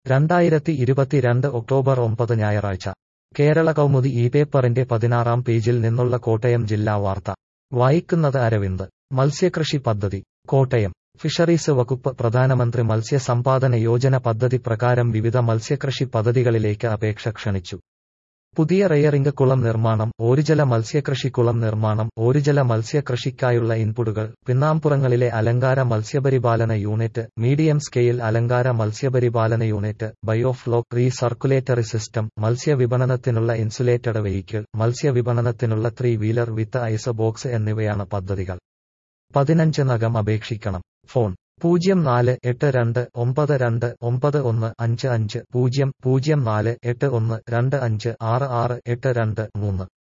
രണ്ടായിരത്തി ഇരുപത്തിരണ്ട് ഒക്ടോബർ ഒമ്പത് ഞായറാഴ്ച കേരള കൗമുദി ഈ പേപ്പറിന്റെ പതിനാറാം പേജിൽ നിന്നുള്ള കോട്ടയം ജില്ലാ വാർത്ത വായിക്കുന്നത് അരവിന്ദ് മത്സ്യകൃഷി പദ്ധതി കോട്ടയം ഫിഷറീസ് വകുപ്പ് പ്രധാനമന്ത്രി മത്സ്യ സമ്പാദന യോജന പദ്ധതി പ്രകാരം വിവിധ മത്സ്യകൃഷി പദ്ധതികളിലേക്ക് അപേക്ഷ ക്ഷണിച്ചു പുതിയ റെയറിംഗ് കുളം നിർമ്മാണം ഓരുജല മത്സ്യകൃഷി കുളം നിർമ്മാണം ഓരുജല മത്സ്യകൃഷിക്കായുള്ള ഇൻപുട്ടുകൾ പിന്നാമ്പുറങ്ങളിലെ അലങ്കാര മത്സ്യപരിപാലന യൂണിറ്റ് മീഡിയം സ്കെയിൽ അലങ്കാര മത്സ്യപരിപാലന യൂണിറ്റ് ബയോഫ്ലോക് റീസർക്കുലേറ്ററി സിസ്റ്റം മത്സ്യവിപണനത്തിനുള്ള ഇൻസുലേറ്റഡ് വെഹിക്കിൾ മത്സ്യവിപണനത്തിനുള്ള three wheeler with ice box എന്നിവയാണ് പദ്ധതികൾ പതിനഞ്ച് നകം അപേക്ഷിക്കണം ഫോൺ പൂജ്യം നാല് എട്ട് രണ്ട് ഒമ്പത് രണ്ട് ഒമ്പത് ഒന്ന് അഞ്ച് അഞ്ച് പൂജ്യം പൂജ്യം നാല് എട്ട് ഒന്ന് രണ്ട് അഞ്ച് ആറ് ആറ് എട്ട് രണ്ട് മൂന്ന്